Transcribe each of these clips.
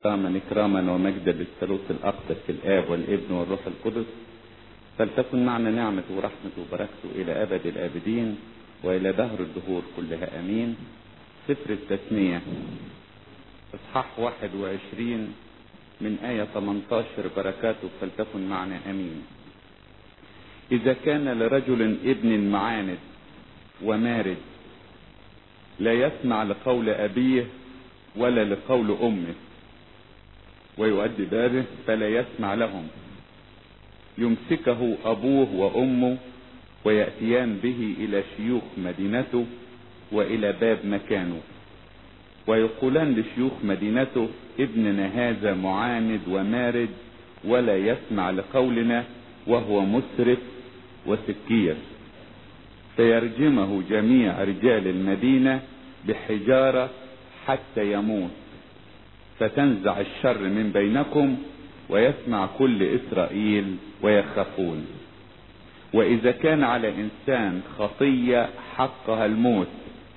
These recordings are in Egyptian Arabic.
إكراما إكراما ومجدا للثالوث الأقدس الآب والابن والروح القدس فلتكن معنا نعمة ورحمة وبركته إلى أبد الآبدين وإلى دهر الدهور كلها أمين سفر التثنية إصحاح 21 من آية 18 بركاته فلتكن معنا أمين إذا كان لرجل ابن معاند ومارد لا يسمع لقول أبيه ولا لقول أمه ويؤدي بابه فلا يسمع لهم يمسكه أبوه وأمه ويأتيان به إلى شيوخ مدينته وإلى باب مكانه ويقولان لشيوخ مدينته ابننا هذا معاند ومارد ولا يسمع لقولنا وهو مسرف وسكير فيرجمه جميع رجال المدينة بحجارة حتى يموت فتنزع الشر من بينكم ويسمع كل إسرائيل ويخافون وإذا كان على إنسان خطية حقها الموت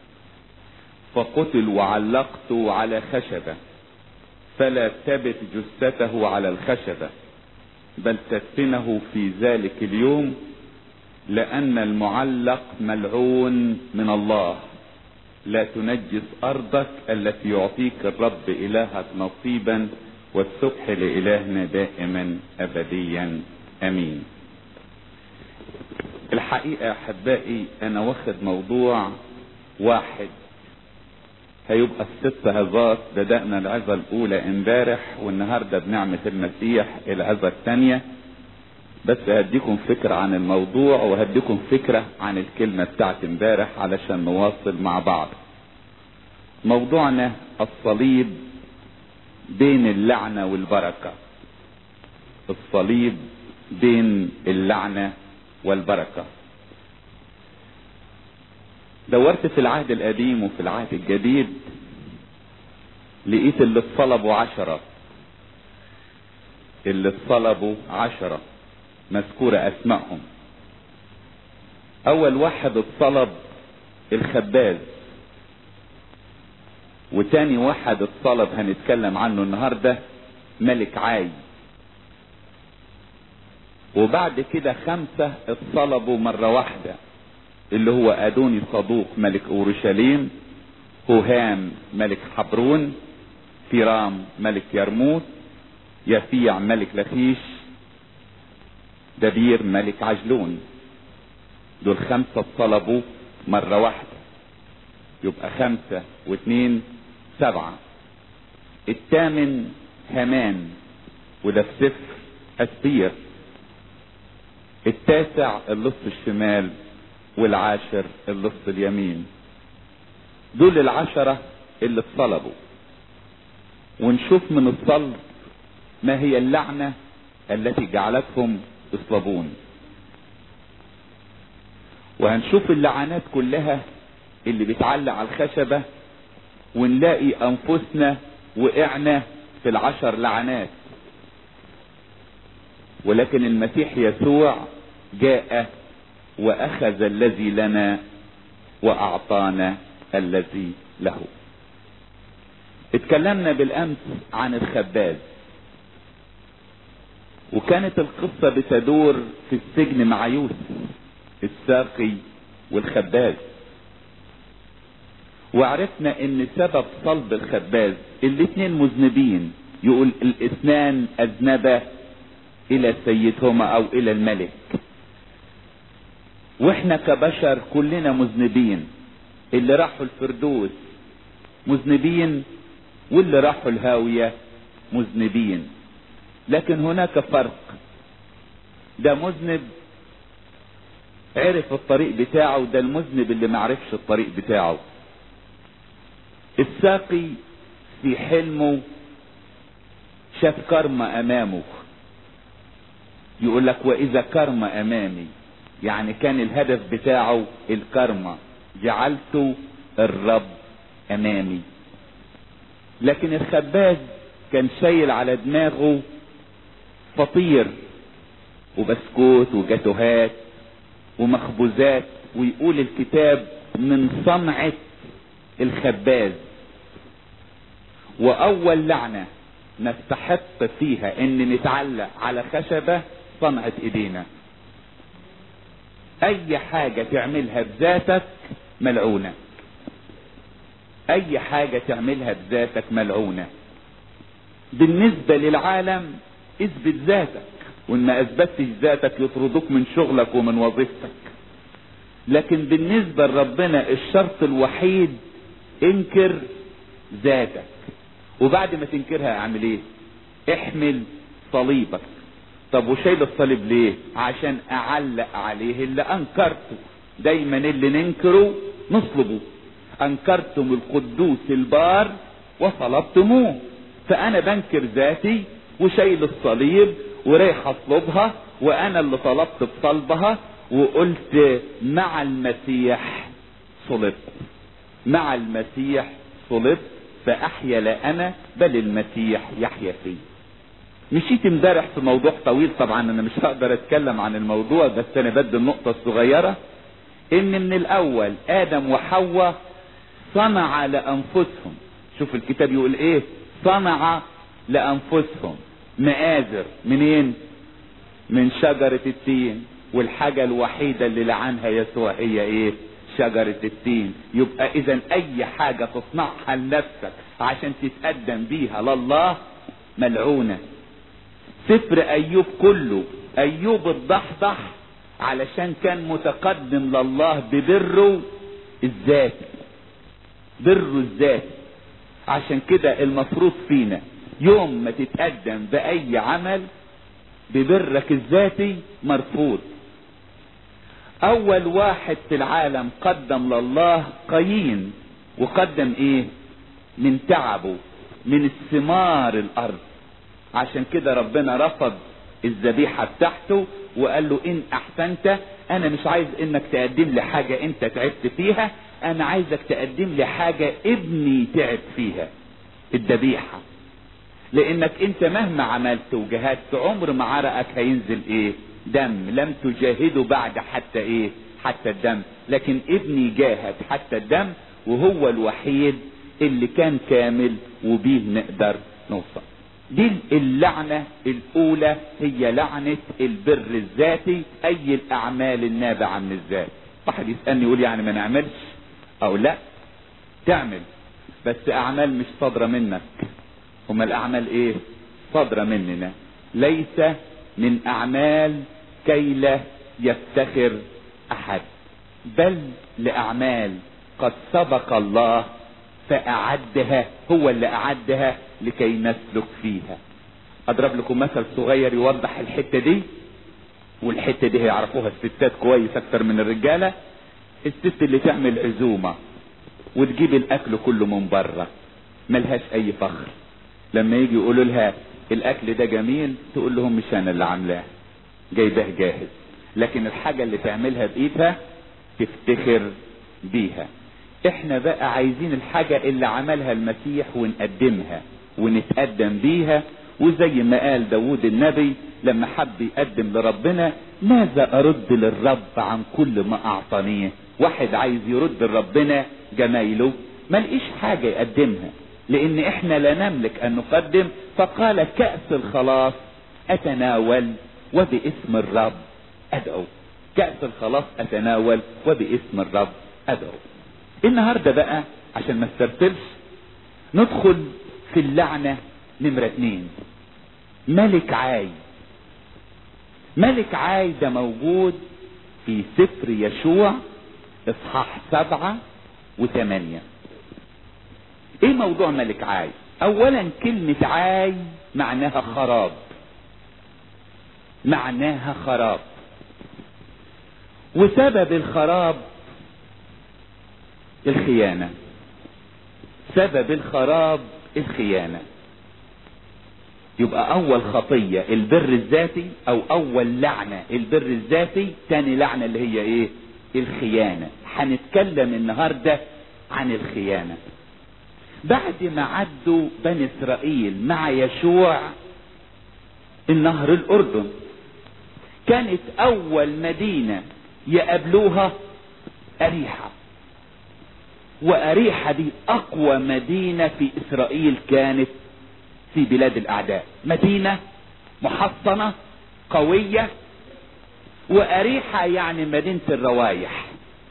فقتل وعلقته على خشبة فلا تبت جثته على الخشبة بل تدفنه في ذلك اليوم لأن المعلق ملعون من الله لا تنجس أرضك التي يعطيك الرب إلهك نصيبا والسبح لإلهنا دائما أبديا أمين الحقيقة أحبائي أنا واخد موضوع واحد هيبقى الست عظات بدأنا العظة الأولى امبارح والنهاردة بنعمة المسيح العظة الثانية بس هديكم فكرة عن الموضوع وهديكم فكرة عن الكلمة بتاعت امبارح علشان نواصل مع بعض موضوعنا الصليب بين اللعنة والبركة الصليب بين اللعنة والبركة دورت في العهد القديم وفي العهد الجديد لقيت اللي اتصلبوا عشرة اللي اتصلبوا عشرة مذكورة اسمائهم اول واحد اتصلب الخباز وتاني واحد اتصلب هنتكلم عنه النهاردة ملك عاي وبعد كده خمسة اتصلبوا مرة واحدة اللي هو ادوني صدوق ملك اورشليم هوهام ملك حبرون فيرام ملك يرموت يفيع ملك لخيش دبير ملك عجلون دول خمسة اتصلبوا مرة واحدة يبقى خمسة واثنين سبعة الثامن همان وده في سفر أسبير التاسع اللص الشمال والعاشر اللص اليمين دول العشرة اللي اتصلبوا ونشوف من الصلب ما هي اللعنة التي جعلتهم يصلبون وهنشوف اللعنات كلها اللي بتعلق على الخشبة ونلاقي انفسنا وقعنا في العشر لعنات ولكن المسيح يسوع جاء واخذ الذي لنا واعطانا الذي له اتكلمنا بالامس عن الخباز وكانت القصة بتدور في السجن مع يوسف الساقي والخباز وعرفنا ان سبب صلب الخباز الاتنين مذنبين يقول الاثنان اذنبا الى سيدهما او الى الملك واحنا كبشر كلنا مذنبين اللي راحوا الفردوس مذنبين واللي راحوا الهاوية مذنبين لكن هناك فرق ده مذنب عرف الطريق بتاعه ده المذنب اللي معرفش الطريق بتاعه الساقي في حلمه شاف كرمة امامه يقول لك واذا كرمة امامي يعني كان الهدف بتاعه الكرمة جعلت الرب امامي لكن الخباز كان شايل على دماغه فطير وبسكوت وجاتوهات ومخبوزات ويقول الكتاب من صنعة الخباز واول لعنة نستحق فيها ان نتعلق على خشبة صنعت ايدينا اي حاجة تعملها بذاتك ملعونة اي حاجة تعملها بذاتك ملعونة بالنسبة للعالم اثبت ذاتك وان ما اثبتش ذاتك يطردوك من شغلك ومن وظيفتك لكن بالنسبة لربنا الشرط الوحيد انكر ذاتك وبعد ما تنكرها اعمل ايه احمل صليبك طب وشايل الصليب ليه عشان اعلق عليه اللي انكرته دايما اللي ننكره نصلبه انكرتم القدوس البار وصلبتموه فانا بنكر ذاتي وشايل الصليب ورايح اصلبها وانا اللي طلبت بصلبها وقلت مع المسيح صلبت مع المسيح صلبت فاحيا لا انا بل المسيح يحيا فيه مشيت امبارح في موضوع طويل طبعا انا مش هقدر اتكلم عن الموضوع بس انا بدي النقطة الصغيرة ان من الاول ادم وحواء صنع لانفسهم شوف الكتاب يقول ايه صنع لانفسهم مآزر منين من شجرة التين والحاجة الوحيدة اللي لعنها يسوع هي ايه شجرة التين يبقى اذا اي حاجة تصنعها لنفسك عشان تتقدم بيها لله ملعونة سفر ايوب كله ايوب الضحضح علشان كان متقدم لله ببره الذاتي بره الذاتي عشان كده المفروض فينا يوم ما تتقدم باي عمل ببرك الذاتي مرفوض اول واحد في العالم قدم لله قايين وقدم ايه من تعبه من الثمار الارض عشان كده ربنا رفض الذبيحة بتاعته وقال له ان احسنت انا مش عايز انك تقدم لي حاجة انت تعبت فيها انا عايزك تقدم لي حاجة ابني تعب فيها الذبيحة لانك انت مهما عملت وجهدت عمر ما عرقك هينزل ايه دم لم تجاهده بعد حتى ايه حتى الدم لكن ابني جاهد حتى الدم وهو الوحيد اللي كان كامل وبيه نقدر نوصل دي اللعنة الاولى هي لعنة البر الذاتي اي الاعمال النابعة من الذات واحد يسألني يقول يعني ما نعملش او لا تعمل بس اعمال مش صادرة منك هما الاعمال ايه صادرة مننا ليس من اعمال كي لا يفتخر احد بل لاعمال قد سبق الله فاعدها هو اللي اعدها لكي نسلك فيها اضرب لكم مثل صغير يوضح الحتة دي والحتة دي هيعرفوها الستات كويس اكتر من الرجالة الست اللي تعمل عزومة وتجيب الاكل كله من بره ملهاش اي فخر لما يجي يقولوا لها الاكل ده جميل تقول لهم مش انا اللي عاملاه جايباه جاهز لكن الحاجة اللي تعملها بايدها تفتخر بيها احنا بقى عايزين الحاجة اللي عملها المسيح ونقدمها ونتقدم بيها وزي ما قال داود النبي لما حب يقدم لربنا ماذا ارد للرب عن كل ما اعطانيه واحد عايز يرد لربنا جمايله ما لقيش حاجة يقدمها لان احنا لا نملك ان نقدم فقال كأس الخلاص اتناول وباسم الرب ادعو كأس الخلاص اتناول وباسم الرب ادعو النهاردة بقى عشان ما استرسلش ندخل في اللعنة نمرة اتنين ملك عاي ملك عاي ده موجود في سفر يشوع اصحاح سبعة وثمانية ايه موضوع ملك عاي اولا كلمة عاي معناها خراب معناها خراب وسبب الخراب الخيانة سبب الخراب الخيانة يبقى اول خطية البر الذاتي او اول لعنة البر الذاتي تاني لعنة اللي هي ايه الخيانة هنتكلم النهاردة عن الخيانة بعد ما عدوا بني اسرائيل مع يشوع النهر الاردن كانت اول مدينة يقابلوها اريحة واريحة دي اقوى مدينة في اسرائيل كانت في بلاد الاعداء مدينة محصنة قوية واريحة يعني مدينة الروايح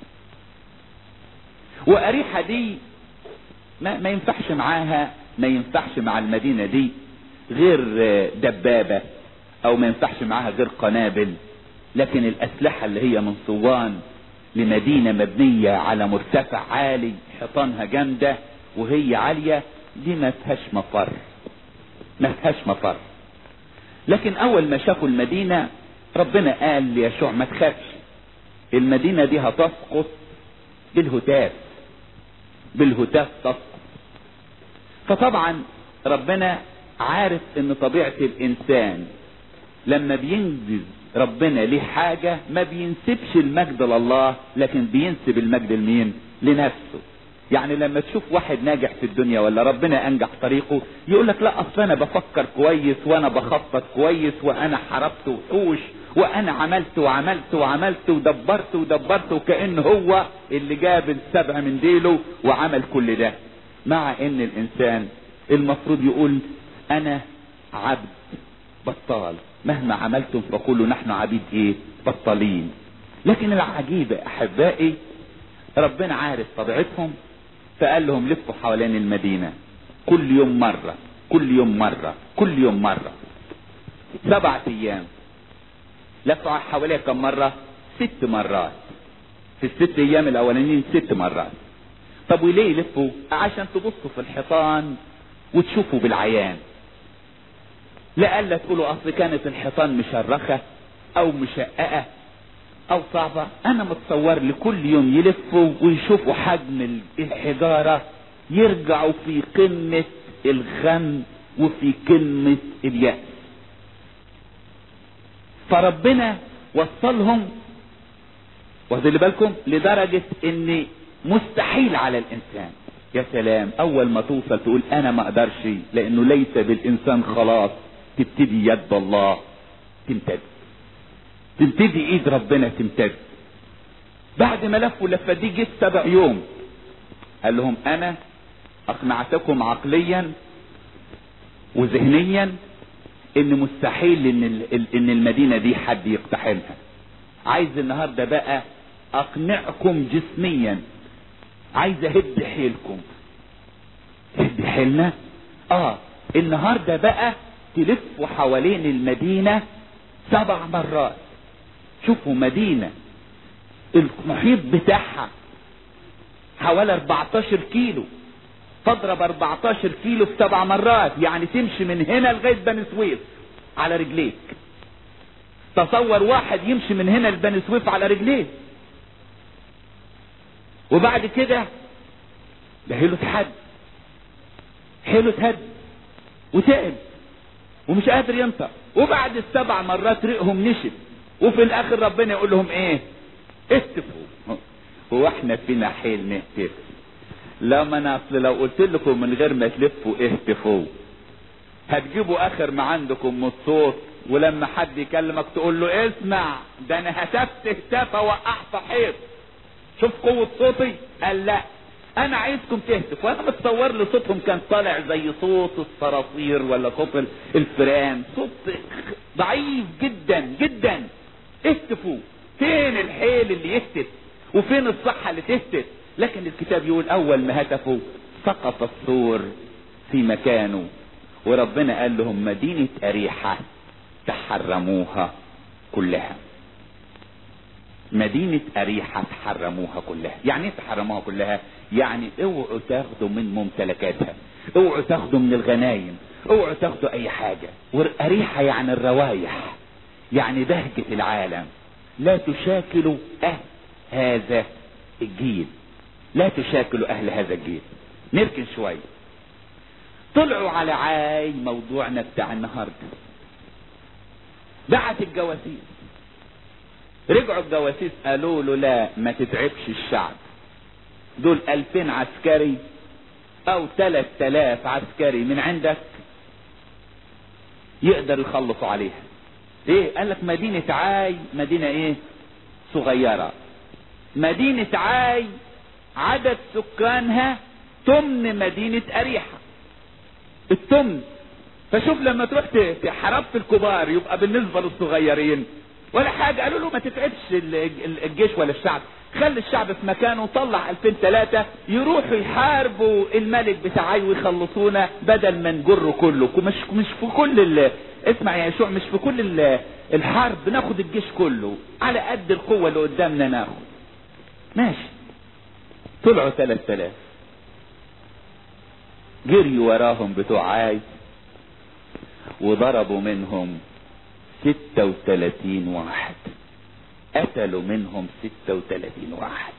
واريحة دي ما, ما ينفعش معاها ما ينفعش مع المدينة دي غير دبابة او ما ينفعش معاها غير قنابل لكن الاسلحة اللي هي من صوان لمدينة مبنية على مرتفع عالي حيطانها جامدة وهي عالية دي ما فيهاش مفر ما فيهاش مفر لكن اول ما شافوا المدينة ربنا قال ليشوع ما تخافش المدينة دي هتسقط بالهتاف بالهتاف تسقط فطبعا ربنا عارف ان طبيعة الانسان لما بينجز ربنا ليه حاجة ما بينسبش المجد لله لكن بينسب المجد لمين لنفسه يعني لما تشوف واحد ناجح في الدنيا ولا ربنا انجح طريقه يقول لك لا اصل انا بفكر كويس وانا بخطط كويس وانا حربت وحوش وانا عملت وعملت وعملت ودبرت ودبرت وكأن هو اللي جاب السبع من ديله وعمل كل ده مع ان الانسان المفروض يقول انا عبد بطال مهما عملتم فقولوا نحن عبيد ايه بطالين لكن العجيب احبائي ربنا عارف طبيعتهم فقال لهم لفوا حوالين المدينة كل يوم مرة كل يوم مرة كل يوم مرة سبعة ايام لفوا حواليها كم مرة ست مرات في الست ايام الاولانيين ست مرات طب وليه يلفوا عشان تبصوا في الحيطان وتشوفوا بالعيان لألا تقولوا اصل كانت الحيطان مشرخة او مشققة او صعبة انا متصور لكل يوم يلفوا ويشوفوا حجم الحجارة يرجعوا في قمة الغم وفي كلمة اليأس فربنا وصلهم واخدين بالكم لدرجة ان مستحيل على الانسان يا سلام اول ما توصل تقول انا ما اقدرش لانه ليس بالانسان خلاص تبتدي يد الله تمتد تبتدي ايد ربنا تمتد بعد ما لفوا لفه دي جه سبع يوم قال لهم انا اقنعتكم عقليا وذهنيا ان مستحيل ان ان المدينه دي حد يقتحمها عايز النهارده بقى اقنعكم جسميا عايز اهد حيلكم تهد حيلنا اه النهارده بقى تلفوا حوالين المدينه سبع مرات شوفوا مدينة المحيط بتاعها حوالي 14 كيلو تضرب 14 كيلو في سبع مرات يعني تمشي من هنا لغاية بني سويف على رجليك تصور واحد يمشي من هنا لبني سويف على رجليه وبعد كده ده حيله اتحد حيله اتهد وتعب ومش قادر ينطق وبعد السبع مرات ريقهم نشف وفي الاخر ربنا يقول لهم ايه اهتفوا هو احنا فينا حيل نهتف لما انا اصل لو قلت لكم من غير ما تلفوا اهتفوا هتجيبوا اخر ما عندكم من الصوت ولما حد يكلمك تقول له اسمع ده انا هتفت هتافة وقعت حيط شوف قوة صوتي قال لا انا عايزكم تهتفوا وانا متصور لي صوتهم كان طالع زي صوت الصراصير ولا صوت الفئران صوت ضعيف جدا جدا اهتفوا فين الحيل اللي يهتف وفين الصحة اللي تهتف لكن الكتاب يقول اول ما هتفوا سقط السور في مكانه وربنا قال لهم مدينة اريحة تحرموها كلها مدينة أريحة تحرموها كلها يعني ايه تحرموها كلها يعني اوعوا تاخدوا من ممتلكاتها اوعوا تاخدوا من الغنايم اوعوا تاخدوا اي حاجة وأريحة يعني الروايح يعني بهجة العالم لا تشاكلوا اهل هذا الجيل لا تشاكلوا اهل هذا الجيل نركن شوية طلعوا على عاي موضوعنا بتاع النهاردة بعت الجواسيس رجعوا الجواسيس قالوا له لا ما تتعبش الشعب دول الفين عسكري او تلات تلاف عسكري من عندك يقدر يخلصوا عليها ايه قال لك مدينة عاي مدينة ايه صغيرة مدينة عاي عدد سكانها تمن مدينة اريحة التمن فشوف لما تروح تحرب في الكبار يبقى بالنسبة للصغيرين ولا حاجة قالوا له ما تتعبش الجيش ولا الشعب خلي الشعب في مكانه وطلع 2000 ثلاثة يروحوا يحاربوا الملك بتاعي ويخلصونا بدل ما نجره كله مش مش في كل ال... اسمع يا يشوع مش في كل ال... الحرب ناخد الجيش كله على قد القوة اللي قدامنا ناخد ماشي طلعوا 3000 جريوا وراهم بتوع عاي وضربوا منهم 36 واحد قتلوا منهم 36 واحد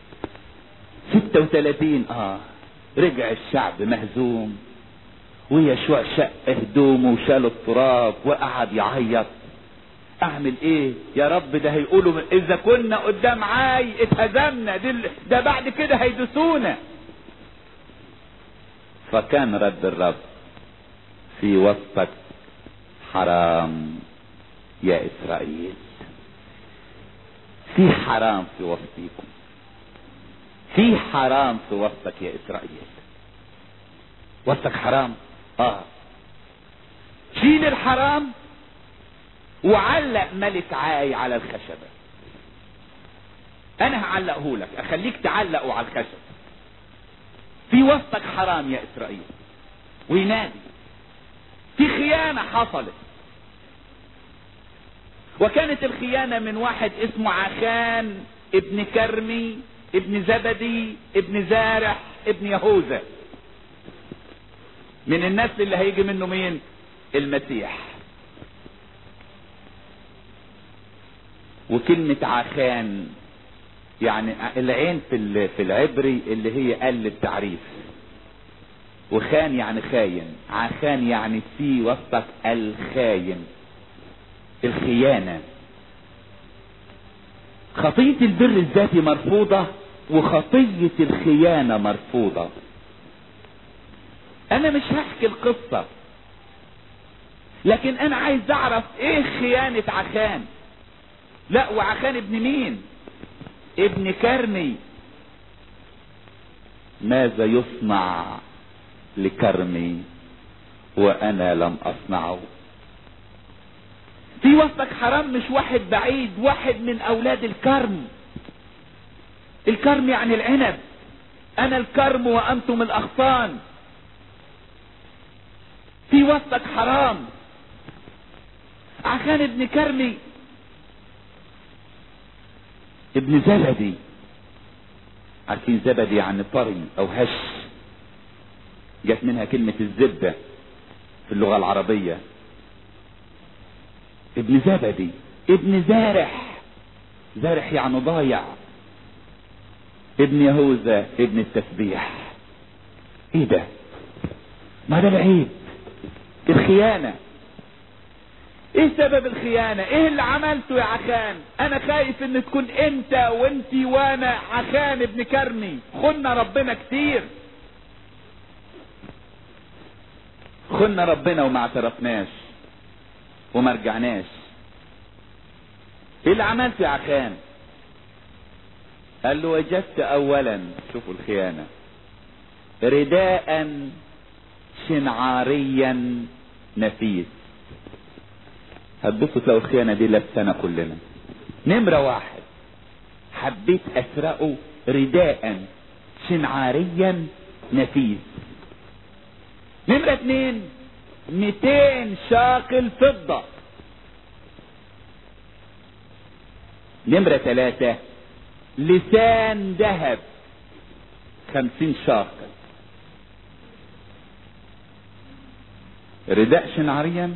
36 اه رجع الشعب مهزوم ويشوع شق هدومه وشال التراب وقعد يعيط اعمل ايه يا رب ده هيقولوا اذا كنا قدام عاي اتهزمنا ده بعد كده هيدسونا فكان رد الرب في وسطك حرام يا اسرائيل في حرام في وسطيكم في حرام في وسطك يا اسرائيل وسطك حرام اه شيل الحرام وعلق ملك عاي على الخشبة انا هعلقه لك اخليك تعلقه على الخشب في وسطك حرام يا اسرائيل وينادي في خيانة حصلت وكانت الخيانة من واحد اسمه عخان ابن كرمي ابن زبدي ابن زارح ابن يهوذا من النسل اللي هيجي منه مين المسيح وكلمة عخان يعني العين في في العبري اللي هي قل التعريف وخان يعني خاين عخان يعني في وسطك الخاين الخيانة خطية البر الذاتي مرفوضة وخطية الخيانة مرفوضة انا مش هحكي القصة لكن انا عايز اعرف ايه خيانة عخان لا وعخان ابن مين ابن كرمي ماذا يصنع لكرمي وانا لم اصنعه في وسطك حرام مش واحد بعيد واحد من اولاد الكرم الكرم يعني العنب انا الكرم وانتم الاغصان في وسطك حرام عشان ابن كرمي ابن زبدي عارفين زبدي يعني طري او هش جت منها كلمة الزبدة في اللغة العربية ابن زبدي ابن زارح زارح يعني ضايع ابن يهوذا ابن التسبيح ايه ده ما ده العيب الخيانة ايه سبب الخيانة ايه اللي عملته يا عخان انا خايف ان تكون انت وانتي وانا عخان ابن كرمي خنا ربنا كتير خنا ربنا وما اعترفناش وما رجعناش ايه اللي عملته يا عخان قال له وجدت اولا شوفوا الخيانة رداء شنعاريا نفيس هتبصوا تلاقوا الخيانة دي لابسانا كلنا نمرة واحد حبيت اسرقه رداء شنعاريا نفيس نمرة اتنين 200 شاقل فضة نمرة ثلاثة لسان ذهب خمسين شاقل رداء شنعريا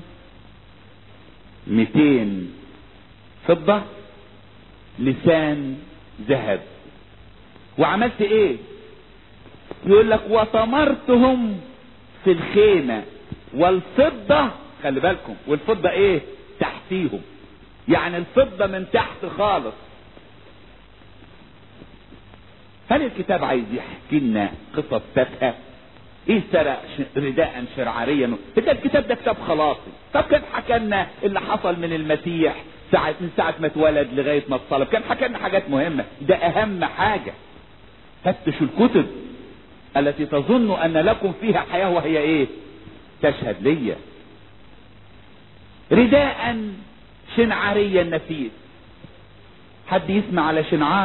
200 فضة لسان ذهب وعملت ايه يقول لك وطمرتهم في الخيمة والفضة خلي بالكم والفضة ايه تحتيهم يعني الفضة من تحت خالص هل الكتاب عايز يحكي لنا قصص تافهة ايه سرق رداء شرعريا ده الكتاب ده كتاب خلاصي طب كان حكى لنا اللي حصل من المسيح ساعة من ساعة ما اتولد لغاية ما اتصلب كان حكى لنا حاجات مهمة ده اهم حاجة فتشوا الكتب التي تظن ان لكم فيها حياة وهي ايه تشهد ليا رداء شنعاريا نفيس حد يسمع على شنعار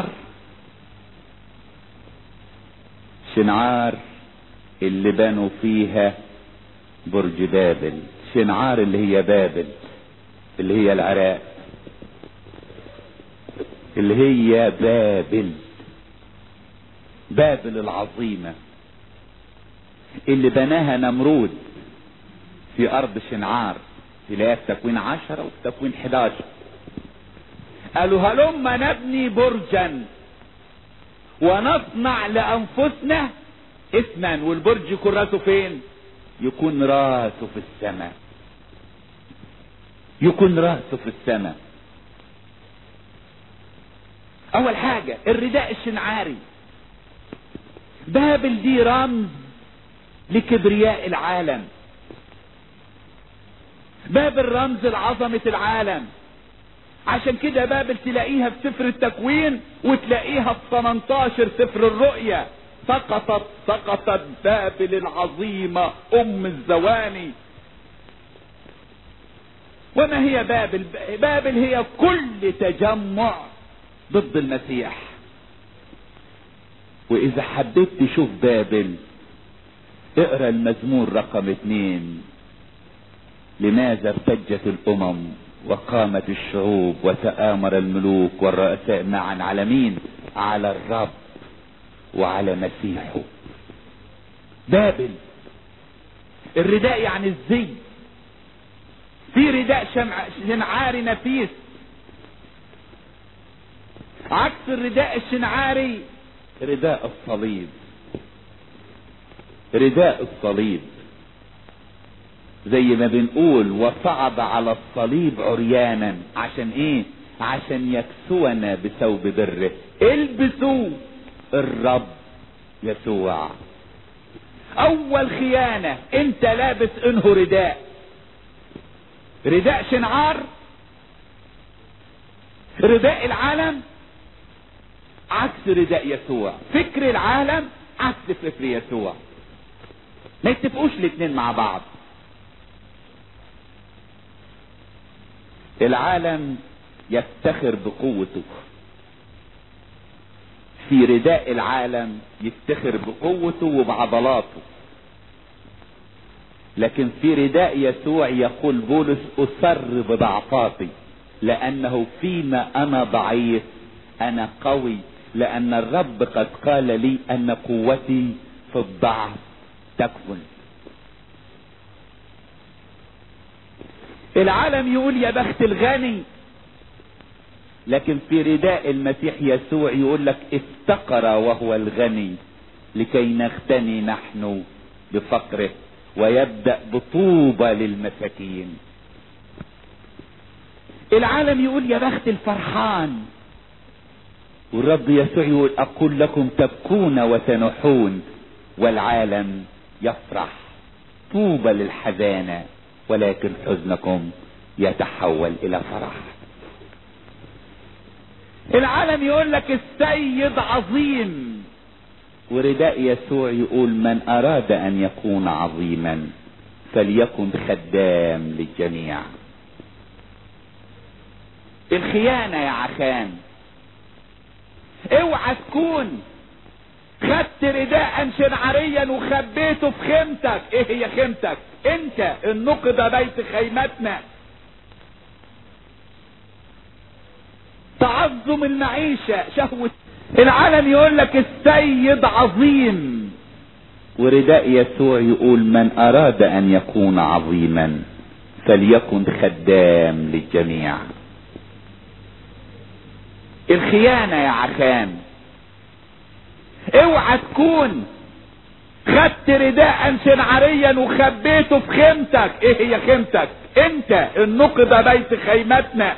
شنعار اللي بنوا فيها برج بابل شنعار اللي هي بابل اللي هي العراق اللي هي بابل بابل العظيمة اللي بناها نمرود في ارض شنعار تلاقيها في تكوين عشرة وفي تكوين حداشر قالوا هلم نبني برجا ونصنع لانفسنا اسما والبرج يكون راسه فين يكون راسه في السماء يكون راسه في السماء اول حاجة الرداء الشنعاري بابل دي رمز لكبرياء العالم بابل رمز لعظمة العالم عشان كده بابل تلاقيها في سفر التكوين وتلاقيها في 18 سفر الرؤيا سقطت سقطت بابل العظيمة ام الزواني وما هي بابل بابل هي كل تجمع ضد المسيح واذا حبيت تشوف بابل اقرا المزمور رقم اتنين لماذا ارتجت الامم وقامت الشعوب وتآمر الملوك والرؤساء معا على مين على الرب وعلى مسيحه بابل الرداء يعني الزي في رداء شمع شنعاري نفيس عكس الرداء الشنعاري رداء الصليب رداء الصليب زي ما بنقول وصعد على الصليب عريانا عشان ايه عشان يكسونا بثوب بره البسوا الرب يسوع اول خيانة انت لابس انه رداء رداء شنعار رداء العالم عكس رداء يسوع فكر العالم عكس فكر يسوع ما يتفقوش الاتنين مع بعض العالم يفتخر بقوته في رداء العالم يفتخر بقوته وبعضلاته لكن في رداء يسوع يقول بولس أسر بضعفاتي لأنه فيما أنا ضعيف أنا قوي لأن الرب قد قال لي أن قوتي في الضعف تكمن العالم يقول يا بخت الغني لكن في رداء المسيح يسوع يقول لك افتقر وهو الغني لكي نغتني نحن بفقره ويبدأ بطوبى للمساكين العالم يقول يا بخت الفرحان والرب يسوع يقول اقول لكم تبكون وتنحون والعالم يفرح طوبى للحزانة ولكن حزنكم يتحول الى فرح العالم يقول لك السيد عظيم ورداء يسوع يقول من اراد ان يكون عظيما فليكن خدام للجميع الخيانة يا عخان اوعى تكون خدت رداء شنعريا وخبيته في خيمتك ايه هي خيمتك انت النقد بيت خيمتنا تعظم المعيشة شهوة العالم يقول لك السيد عظيم ورداء يسوع يقول من اراد ان يكون عظيما فليكن خدام للجميع الخيانة يا عخان اوعى تكون خدت رداء شنعريا وخبيته في خيمتك ايه هي خيمتك انت النقد بيت خيمتنا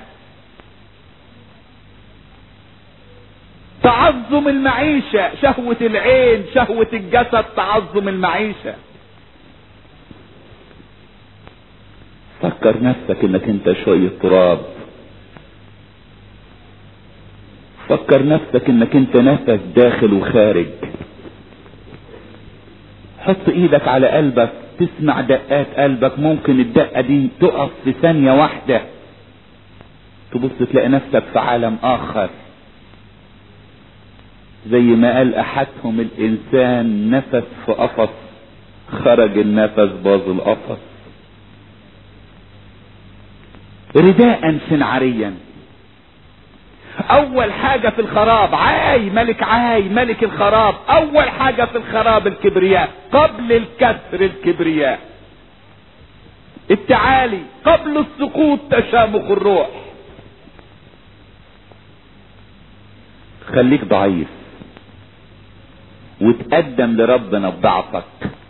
تعظم المعيشة شهوة العين شهوة الجسد تعظم المعيشة فكر نفسك انك انت شوية تراب فكر نفسك انك انت نفس داخل وخارج حط ايدك على قلبك تسمع دقات قلبك ممكن الدقة دي تقف في ثانية واحدة تبص تلاقي نفسك في عالم آخر زي ما قال أحدهم الإنسان نفس في قفص خرج النفس باظ القفص رداء شنعريا اول حاجة في الخراب عاي ملك عاي ملك الخراب اول حاجة في الخراب الكبرياء قبل الكسر الكبرياء التعالي قبل السقوط تشامخ الروح خليك ضعيف وتقدم لربنا بضعفك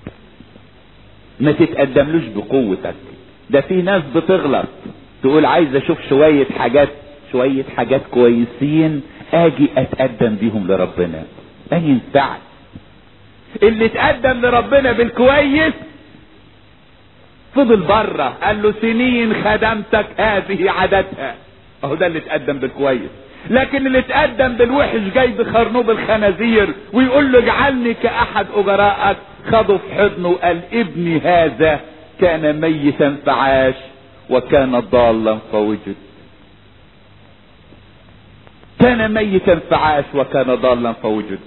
ما تتقدملوش بقوتك ده في ناس بتغلط تقول عايز اشوف شوية حاجات شوية حاجات كويسين اجي اتقدم بيهم لربنا ما ينفعش اللي اتقدم لربنا بالكويس فضل بره قال له سنين خدمتك هذه عادتها اهو ده اللي اتقدم بالكويس لكن اللي اتقدم بالوحش جاي بخرنوب الخنازير ويقول له اجعلني كاحد اجرائك خده في حضنه وقال ابني هذا كان ميتا فعاش وكان ضالا فوجد كان ميتا فعاش وكان ضالا فوجد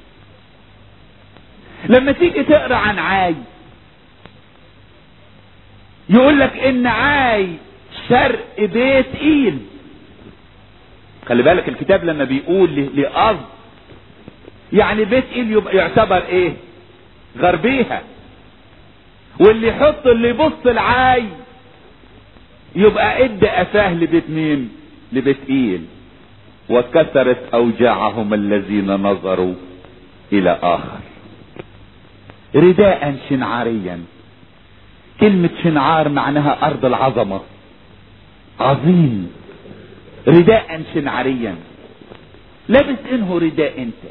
لما تيجي تقرا عن عاي يقول لك ان عاي شرق بيت ايل خلي بالك الكتاب لما بيقول لأرض يعني بيت ايل يبقى يعتبر ايه غربيها واللي يحط اللي يبص العاي يبقى ادى قفاه لبيت مين لبيت ايل وكثرت اوجاعهم الذين نظروا الى اخر رداء شنعاريا كلمة شنعار معناها ارض العظمة عظيم رداء شنعاريا لابس انه رداء انت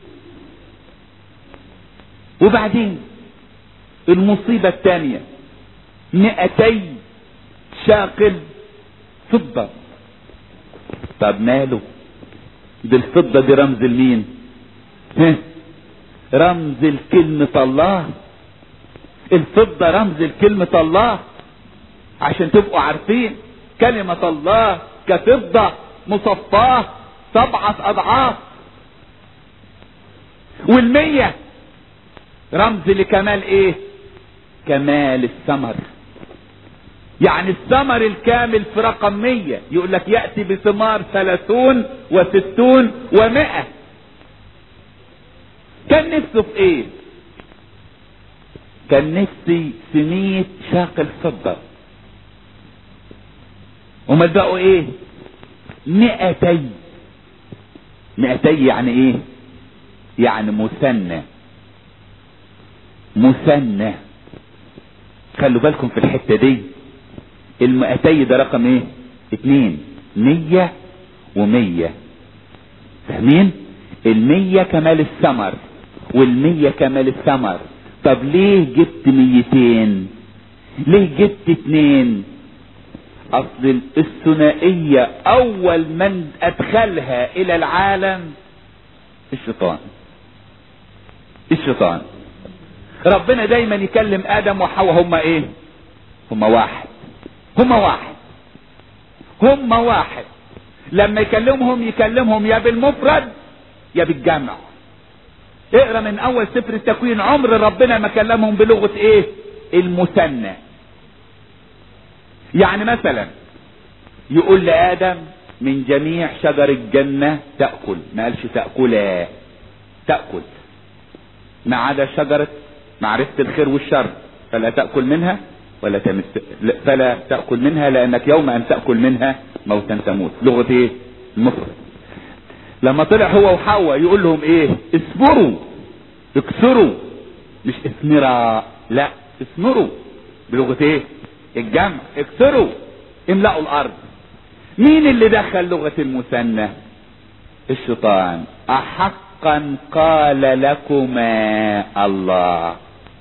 وبعدين المصيبة الثانية مئتي شاقل فضة طب ماله دي الفضة دي رمز المين ها رمز الكلمة الله الفضة رمز الكلمة الله عشان تبقوا عارفين كلمة الله كفضة مصفاة سبعة أضعاف والمية رمز لكمال ايه كمال الثمر يعني الثمر الكامل في رقم مية يقول لك يأتي بثمار ثلاثون وستون ومائة كان نفسه في ايه كان نفسي في مية شاقل فضة وما بقوا ايه مئتي مئتي يعني ايه يعني مثنى مثنى خلوا بالكم في الحتة دي المئتي ده رقم ايه اتنين مية ومية فاهمين المية كمال الثمر والمية كمال الثمر طب ليه جبت ميتين ليه جبت اتنين اصل الثنائية اول من ادخلها الى العالم الشيطان الشيطان ربنا دايما يكلم ادم وحواء هما ايه هما واحد هما واحد هما واحد لما يكلمهم يكلمهم يا بالمفرد يا بالجمع اقرا من اول سفر التكوين عمر ربنا ما كلمهم بلغه ايه المثنى يعني مثلا يقول لادم من جميع شجر الجنه تاكل ما قالش تاكلا تاكل ما عدا شجره معرفه الخير والشر فلا تاكل منها ولا تمس فلا تاكل منها لانك يوم ان تاكل منها موتا تموت لغه ايه المفرد لما طلع هو وحواء يقول لهم ايه اصبروا اكسروا مش اثمرا لا اثمروا بلغه ايه الجمع اكسروا املأوا الارض مين اللي دخل لغه المثنى الشيطان احقا قال لكما الله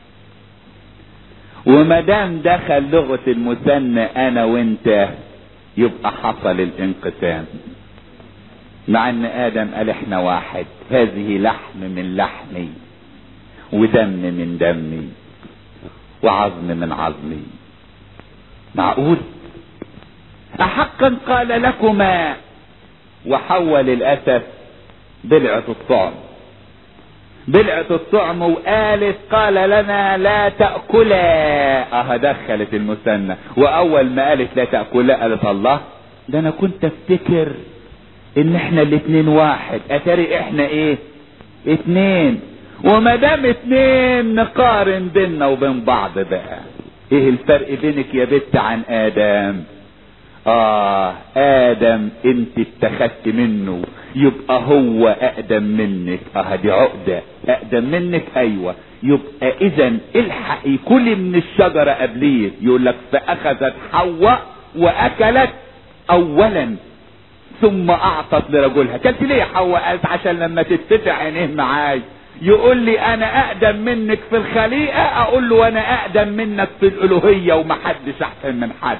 وما دام دخل لغه المثنى انا وانت يبقى حصل الانقسام مع ان ادم قال احنا واحد هذه لحم من لحمي ودم من دمي وعظم من عظمي معقول احقا قال لكما وحول للاسف بلعة الطعم بلعة الطعم وقالت قال لنا لا تأكلا اه دخلت المثنى واول ما قالت لا تأكلا قالت الله ده انا كنت افتكر ان احنا الاتنين واحد اتاري احنا ايه اتنين وما دام اتنين نقارن بيننا وبين بعض بقى ايه الفرق بينك يا بت عن ادم اه ادم انت اتخذت منه يبقى هو اقدم منك اه دي عقدة اقدم منك ايوه يبقى اذا الحقي كلي من الشجرة قبليه يقول لك فاخذت حواء واكلت اولا ثم اعطت لرجلها كلت ليه يا حواء قالت عشان لما تتفتح عينيه معاي يقول لي انا اقدم منك في الخليقة اقول له انا اقدم منك في الالوهية ومحدش احسن من حد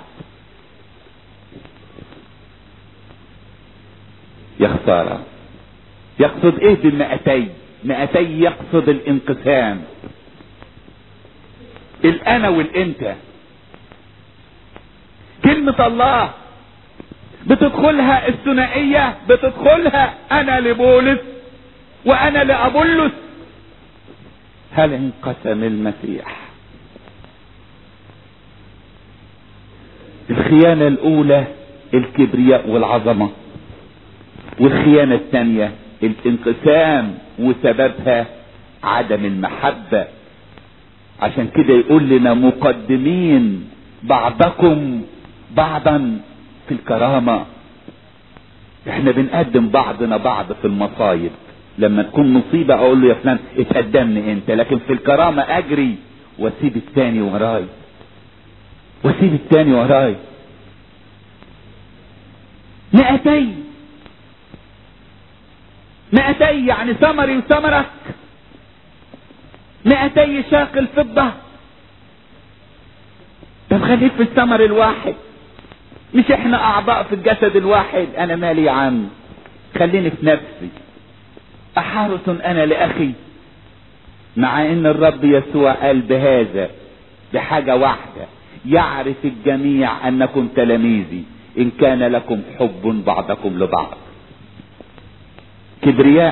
يا خسارة يقصد ايه بالمئتي مئتي يقصد الانقسام الانا والانت كلمة الله بتدخلها الثنائية بتدخلها انا لبولس وانا لابولس هل انقسم المسيح الخيانة الاولى الكبرياء والعظمة والخيانة الثانية الانقسام وسببها عدم المحبة عشان كده يقول لنا مقدمين بعضكم بعضا في الكرامة احنا بنقدم بعضنا بعض في المصايب لما تكون مصيبة اقول له يا فلان اتقدمني انت لكن في الكرامة اجري واسيب التاني وراي واسيب التاني وراي مئتين مئتي يعني ثمري وثمرك مئتي شاق الفضة طب خليك في الثمر الواحد مش احنا اعضاء في الجسد الواحد انا مالي يا عم خليني في نفسي احارس انا لاخي مع ان الرب يسوع قال بهذا بحاجة واحدة يعرف الجميع انكم تلاميذي ان كان لكم حب بعضكم لبعض كبرياء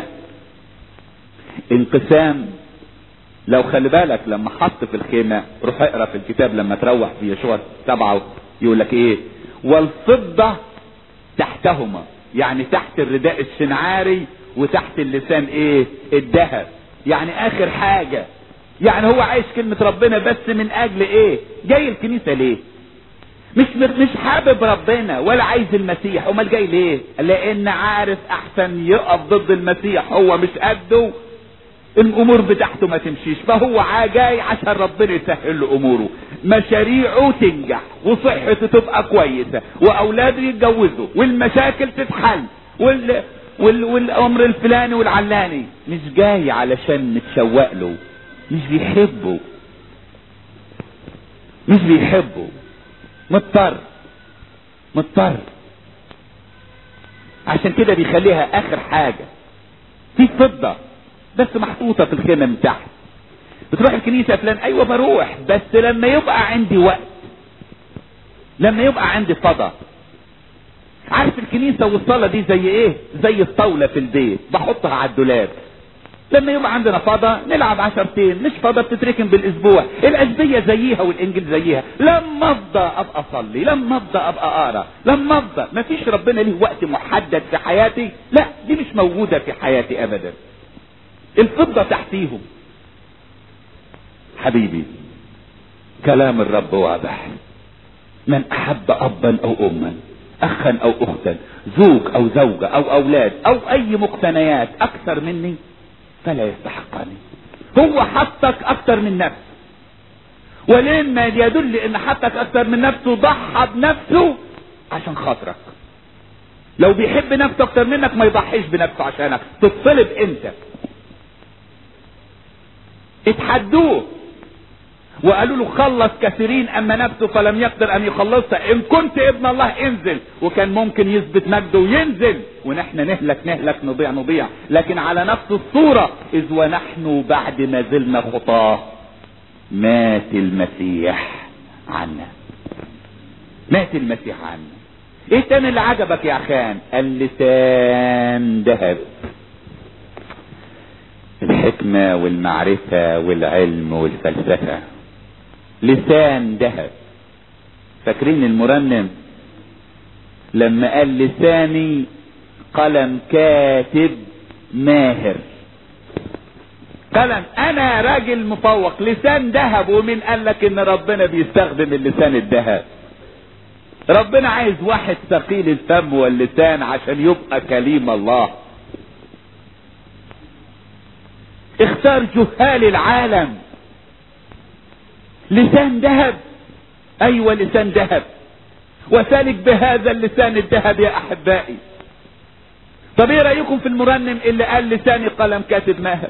انقسام لو خلي بالك لما حط في الخيمة روح اقرا في الكتاب لما تروح في يشوع سبعة يقول لك ايه والفضة تحتهما يعني تحت الرداء الشنعاري وتحت اللسان ايه الذهب يعني اخر حاجة يعني هو عايش كلمة ربنا بس من اجل ايه جاي الكنيسة ليه مش مش حابب ربنا ولا عايز المسيح امال جاي ليه لان عارف احسن يقف ضد المسيح هو مش قده الامور بتاعته ما تمشيش فهو جاي عشان ربنا يسهل له اموره مشاريعه تنجح وصحته تبقى كويسة واولاده يتجوزوا والمشاكل تتحل وال... وال... والامر الفلاني والعلاني مش جاي علشان نتشوق له مش بيحبه مش بيحبه مضطر مضطر عشان كده بيخليها اخر حاجة في فضة بس محطوطة في الخيمة من تحت بتروح الكنيسة يا فلان ايوه بروح بس لما يبقى عندي وقت لما يبقى عندي فضا عارف الكنيسة والصلاة دي زي ايه زي الطاولة في البيت بحطها على الدولاب لما يبقى عندنا فضا نلعب عشرتين مش فضا بتتركن بالاسبوع الاسبية زيها والانجيل زيها لما افضى ابقى اصلي لما افضى ابقى اقرا لما افضى مفيش ربنا ليه وقت محدد في حياتي لا دي مش موجودة في حياتي ابدا الفضة تحتيهم حبيبي كلام الرب واضح من احب ابا او اما اخا او اختا زوج او زوجة او اولاد او اي مقتنيات اكثر مني فلا يستحقني هو حطك اكثر من نفسه ولين ما يدل ان حطك اكثر من نفسه ضحى بنفسه عشان خاطرك لو بيحب نفسه اكتر منك ما يضحيش بنفسه عشانك تتصلب انت اتحدوه وقالوا له خلص كثيرين اما نفسه فلم يقدر ان يخلصها ان كنت ابن الله انزل وكان ممكن يثبت مجده وينزل ونحن نهلك نهلك نضيع نضيع لكن على نفس الصورة اذ ونحن بعد ما زلنا خطاه مات المسيح عنا مات المسيح عنا ايه تاني اللي عجبك يا خان اللسان ذهب الحكمة والمعرفة والعلم والفلسفة لسان ذهب فاكرين المرنم لما قال لساني قلم كاتب ماهر قلم انا راجل مفوق لسان ذهب ومين قال لك ان ربنا بيستخدم اللسان الذهب ربنا عايز واحد ثقيل الفم واللسان عشان يبقى كليم الله اختار جهال العالم لسان ذهب ايوه لسان ذهب وسالك بهذا اللسان الذهب يا احبائي طب ايه رايكم في المرنم اللي قال لساني قلم كاتب ماهر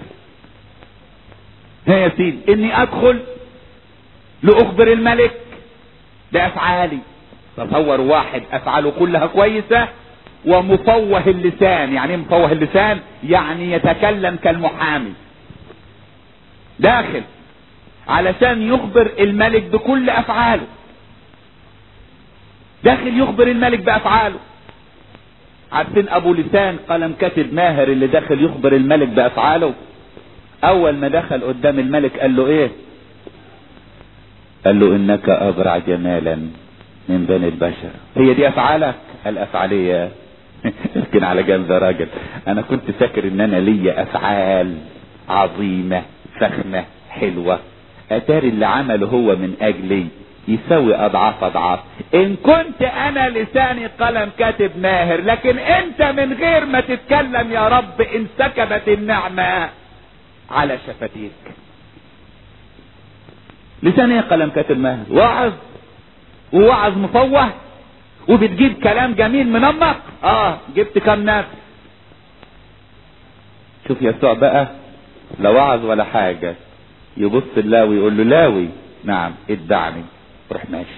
ها يا سيدي اني ادخل لاخبر الملك بافعالي تصور واحد افعاله كلها كويسة ومفوه اللسان يعني ايه مفوه اللسان يعني يتكلم كالمحامي داخل علشان يخبر الملك بكل افعاله داخل يخبر الملك بافعاله عارفين ابو لسان قلم كاتب ماهر اللي داخل يخبر الملك بافعاله اول ما دخل قدام الملك قال له ايه قال له انك ابرع جمالا من بني البشر هي دي افعالك الافعالية لكن على جنب يا راجل انا كنت فاكر ان انا ليا افعال عظيمة فخمة حلوة اتاري اللي عمله هو من اجلي يساوي اضعاف اضعاف ان كنت انا لساني قلم كاتب ماهر لكن انت من غير ما تتكلم يا رب انسكبت النعمة على شفتيك لساني قلم كاتب ماهر وعظ ووعظ مفوه وبتجيب كلام جميل منمق اه جبت كام نفس شوف يسوع بقى لا وعظ ولا حاجة يبص اللاوي يقول له لاوي نعم اتبعني روح ماشي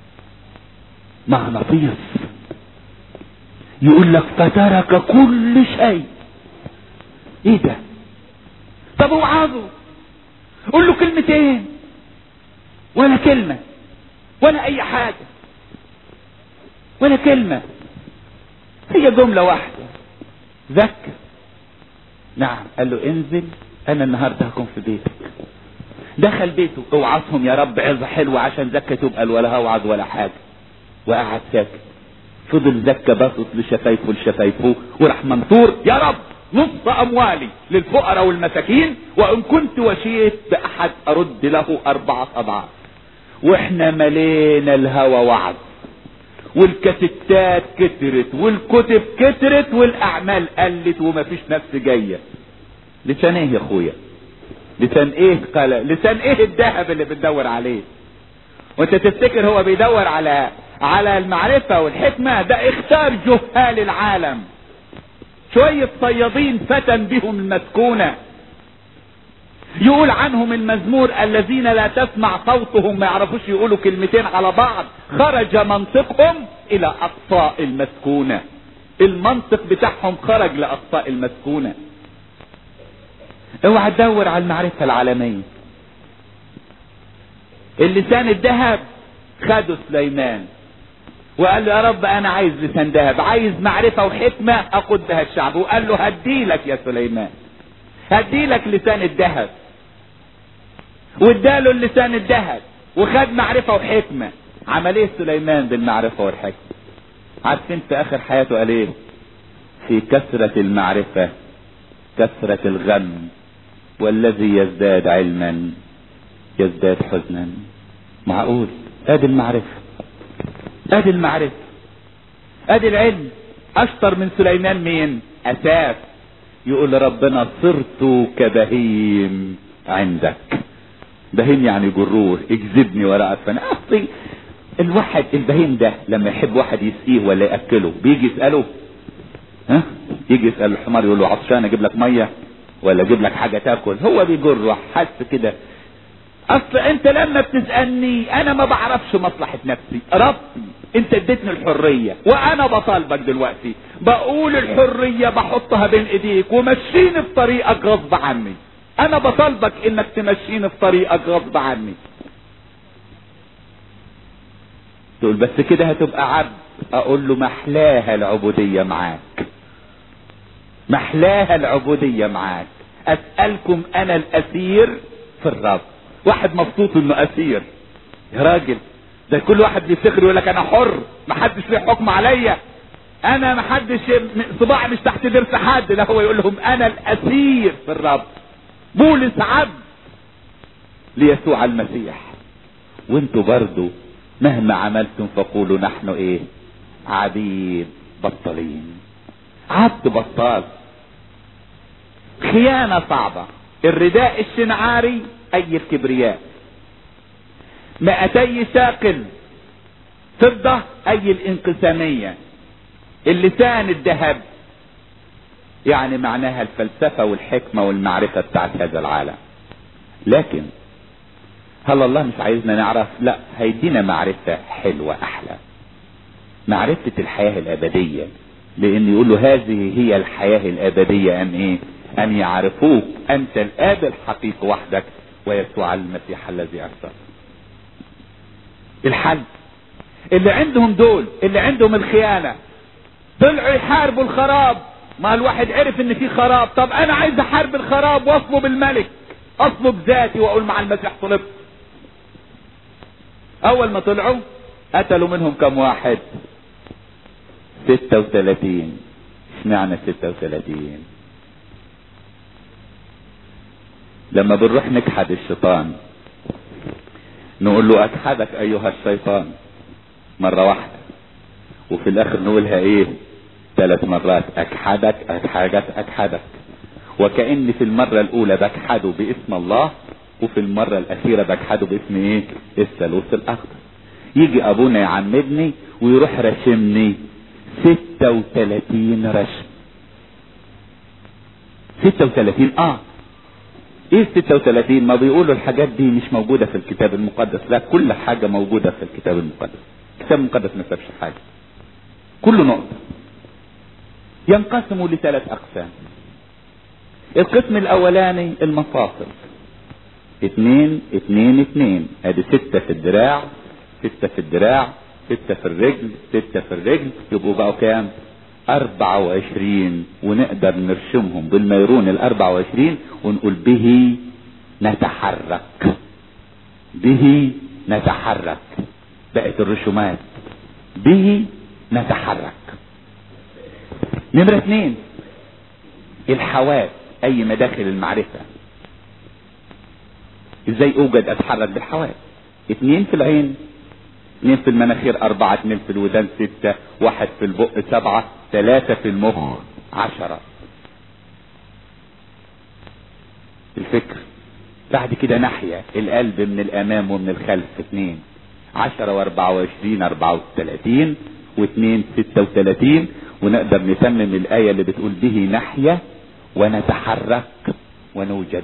مغناطيس يقول لك فترك كل شيء ايه ده طب وعظه قول له كلمتين ولا كلمه ولا اي حاجة ولا كلمة هي جملة واحدة ذكر نعم قال له انزل انا النهاردة هكون في بيتك دخل بيته اوعظهم يا رب عظة حلوة عشان زكى تبقى ولا اوعظ ولا حاجة وقعد ساكت فضل زكى باصص لشفايفه لشفايفه وراح منطور يا رب نص اموالي للفقراء والمساكين وان كنت وشيت باحد ارد له اربعة اضعاف واحنا ملينا الهوى وعظ والكاسيتات كترت والكتب كترت والاعمال قلت ومفيش نفس جايه لسان ايه يا اخويا لسان ايه قال لسان ايه الذهب اللي بتدور عليه وانت تفتكر هو بيدور على على المعرفه والحكمه ده اختار جهال العالم شويه صيادين فتن بهم المسكونه يقول عنهم المزمور الذين لا تسمع صوتهم ما يعرفوش يقولوا كلمتين على بعض خرج منطقهم الى اقصاء المسكونة المنطق بتاعهم خرج لاقصاء المسكونة اوعى تدور على المعرفة العالمية اللسان الذهب خده سليمان وقال له يا رب انا عايز لسان ذهب عايز معرفة وحكمة اقود بها الشعب وقال له هديلك يا سليمان هديلك لسان الذهب واداله اللسان الذهب وخد معرفة وحكمة عمل ايه سليمان بالمعرفة والحكمة عارفين في اخر حياته قال ايه في كثرة المعرفة كثرة الغم والذي يزداد علما يزداد حزنا معقول ادي المعرفة ادي المعرفة ادي العلم اشطر من سليمان مين اساف يقول ربنا صرت كبهيم عندك بهيم يعني جروه اجذبني وراء فانا اعطي الواحد البهيم ده لما يحب واحد يسقيه ولا ياكله بيجي يساله ها يجي يسال الحمار يقول له عطشان اجيب لك ميه ولا اجيب لك حاجه تاكل هو بيجره حس كده اصل انت لما بتسالني انا ما بعرفش مصلحه نفسي ربي انت اديتني الحريه وانا بطالبك دلوقتي بقول الحريه بحطها بين ايديك ومشيني في طريقك غصب عني انا بطالبك انك تمشيني في طريقك غصب عني تقول بس كده هتبقى عبد اقول له محلاها العبودية معاك محلاها العبودية معاك اسألكم انا الاسير في الرب واحد مبسوط انه اسير يا راجل ده كل واحد بيفتخر يقول لك انا حر محدش ليه حكم عليا انا محدش صباعي مش تحت ضرس حد لا هو يقول لهم انا الاسير في الرب بولس عبد ليسوع المسيح وانتوا برضو مهما عملتم فقولوا نحن ايه عبيد بطالين عبد بطال خيانة صعبة الرداء الشنعاري اي الكبرياء مئتي ساقل فضة اي الانقسامية اللسان الذهب يعني معناها الفلسفة والحكمة والمعرفة بتاعت هذا العالم لكن هل الله مش عايزنا نعرف لا هيدينا معرفة حلوة احلى معرفة الحياة الابدية لان يقول له هذه هي الحياة الابدية ان ايه ان يعرفوك انت الاب الحقيقي وحدك ويسوع المسيح الذي ارسل الحل اللي عندهم دول اللي عندهم الخيانة طلعوا يحاربوا الخراب ما الواحد عرف ان في خراب طب انا عايز احارب الخراب واطلب الملك اطلب ذاتي واقول مع المسيح طلبت اول ما طلعوا قتلوا منهم كم واحد ستة وثلاثين اشمعنى ستة وثلاثين لما بنروح نكحد الشيطان نقول له اكحدك ايها الشيطان مرة واحدة وفي الاخر نقولها ايه ثلاث مرات اكحدك اكحدك اكحدك وكأن في المرة الاولى بكحده باسم الله وفي المرة الاخيرة بكحده باسم ايه الثالوث الاخضر يجي ابونا يعمدني ويروح رشمني ستة وثلاثين رشم ستة وثلاثين اه ايه ستة وثلاثين ما بيقولوا الحاجات دي مش موجودة في الكتاب المقدس لا كل حاجة موجودة في الكتاب المقدس الكتاب المقدس ما سابش حاجة كل نقطة ينقسموا لثلاث اقسام القسم الاولاني المفاصل اتنين اتنين اتنين ادي ستة في الدراع ستة في الدراع ستة في الرجل ستة في الرجل يبقوا بقوا كام اربعة وعشرين ونقدر نرشمهم بالميرون الاربعة وعشرين ونقول به نتحرك به نتحرك بقت الرسومات به نتحرك نمرة اثنين الحواس اي مداخل المعرفة ازاي اوجد اتحرك بالحواس اثنين في العين اثنين في المناخير اربعة اثنين في الودان ستة واحد في البق سبعة ثلاثة في المخ عشرة الفكر بعد كده ناحية القلب من الامام ومن الخلف اثنين عشرة واربعة وعشرين اربعة وثلاثين واثنين ستة وثلاثين ونقدر نتمم الآية اللي بتقول به نحيا ونتحرك ونوجد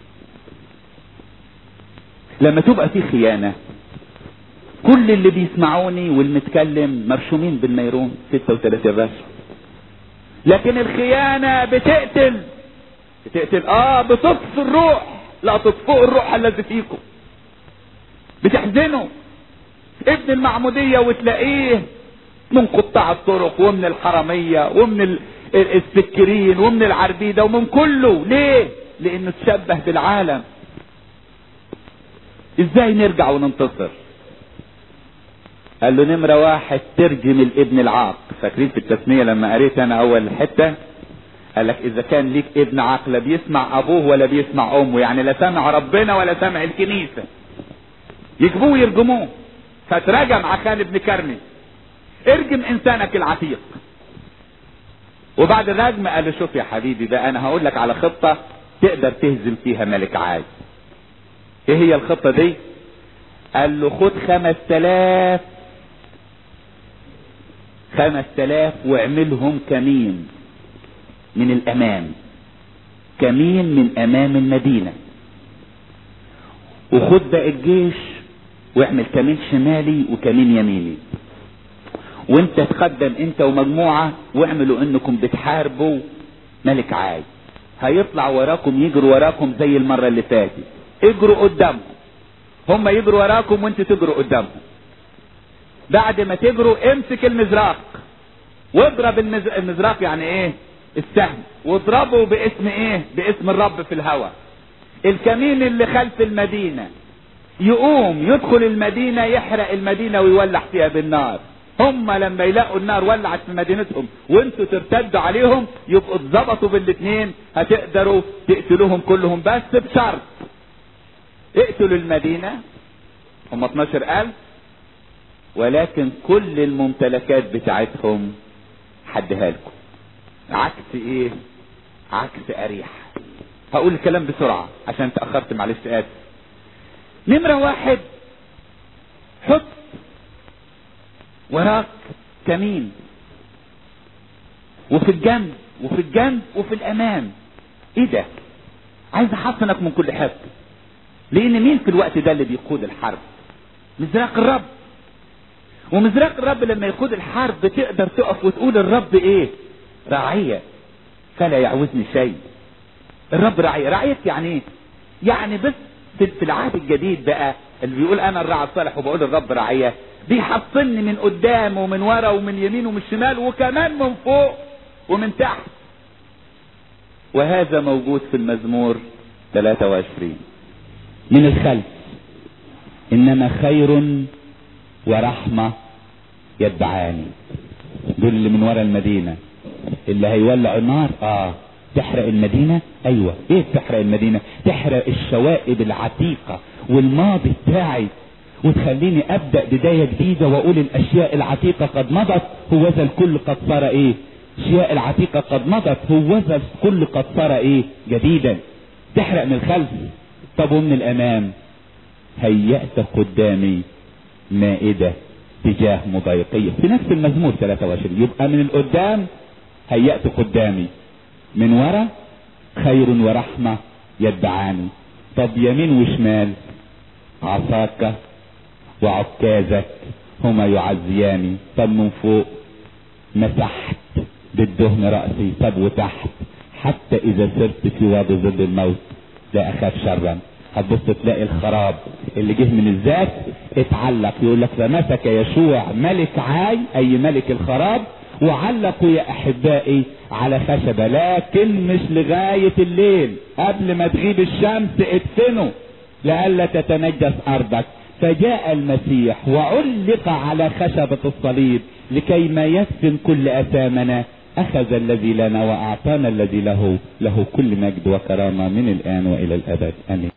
لما تبقى في خيانة كل اللي بيسمعوني والمتكلم مرشومين بالنيرون 36 رشم لكن الخيانة بتقتل بتقتل اه بتطفي الروح لا تطفئوا الروح الذي فيكم بتحزنوا ابن المعمودية وتلاقيه من قطاع الطرق ومن الحرمية ومن السكرين ومن العربيدة ومن كله ليه لانه تشبه بالعالم ازاي نرجع وننتصر قال له نمرة واحد ترجم الابن العاق فاكرين في التسمية لما قريت انا اول حتة قال لك اذا كان ليك ابن عاق لا بيسمع ابوه ولا بيسمع امه يعني لا سامع ربنا ولا سامع الكنيسة يجيبوه ويرجموه فترجم عخان ابن كرمي ارجم انسانك العتيق وبعد الرجم قال له شوف يا حبيبي بقى انا هقول لك على خطة تقدر تهزم فيها ملك عاد ايه هي الخطة دي قال له خد خمس تلاف خمس تلاف واعملهم كمين من الامام كمين من امام المدينة وخد بقى الجيش واعمل كمين شمالي وكمين يميني وانت تقدم انت ومجموعة واعملوا انكم بتحاربوا ملك عاد هيطلع وراكم يجروا وراكم زي المرة اللي فاتت اجروا قدامهم هم يجروا وراكم وانت تجروا قدامهم بعد ما تجروا امسك المزراق واضرب المز... المزراق يعني ايه السهم واضربه باسم ايه باسم الرب في الهواء الكمين اللي خلف المدينة يقوم يدخل المدينة يحرق المدينة ويولع فيها بالنار هم لما يلاقوا النار ولعت في مدينتهم وانتوا ترتدوا عليهم يبقوا اتظبطوا بالاثنين هتقدروا تقتلوهم كلهم بس بشرط اقتلوا المدينة هم 12000 ولكن كل الممتلكات بتاعتهم حدها لكم عكس ايه عكس اريح هقول الكلام بسرعة عشان تأخرت معلش اسف نمرة واحد حط وراك كمين وفي الجنب وفي الجنب وفي الامام ايه ده عايز احصنك من كل حته لان مين في الوقت ده اللي بيقود الحرب مزراق الرب ومزراق الرب لما يقود الحرب تقدر تقف وتقول الرب ايه راعية فلا يعوزني شيء الرب راعية راعية يعني ايه يعني بس في العهد الجديد بقى اللي بيقول انا الراعي الصالح وبقول الرب راعية بيحصلني من قدام ومن ورا ومن يمين ومن شمال وكمان من فوق ومن تحت وهذا موجود في المزمور 23 من الخلف انما خير ورحمة يتبعاني دول اللي من ورا المدينة اللي هيولع النار اه تحرق المدينة ايوه ايه تحرق المدينة تحرق الشوائب العتيقة والماضي بتاعي وتخليني ابدأ بداية جديدة واقول الاشياء العتيقة قد مضت هوذا الكل قد صار ايه الاشياء العتيقة قد مضت هوذا الكل قد صار ايه جديدا تحرق من الخلف طب ومن الامام هيأت قدامي مائدة تجاه مضايقية في نفس المزمور 23 يبقى من القدام هيأت قدامي من ورا خير ورحمة يتبعاني طب يمين وشمال عصاك وعكازك هما يعزياني طب من فوق مسحت بالدهن رأسي طب وتحت حتى إذا سرت في وادي ظل الموت لا أخاف شرا هتبص تلاقي الخراب اللي جه من الذات اتعلق يقول لك فمسك يشوع ملك عاي اي ملك الخراب وعلقوا يا احبائي على خشبة لكن مش لغاية الليل قبل ما تغيب الشمس ادفنوا لئلا تتنجس ارضك فجاء المسيح وعلق على خشبة الصليب لكي ما يدفن كل اثامنا اخذ الذي لنا واعطانا الذي له له كل مجد وكرامة من الان والى الابد امين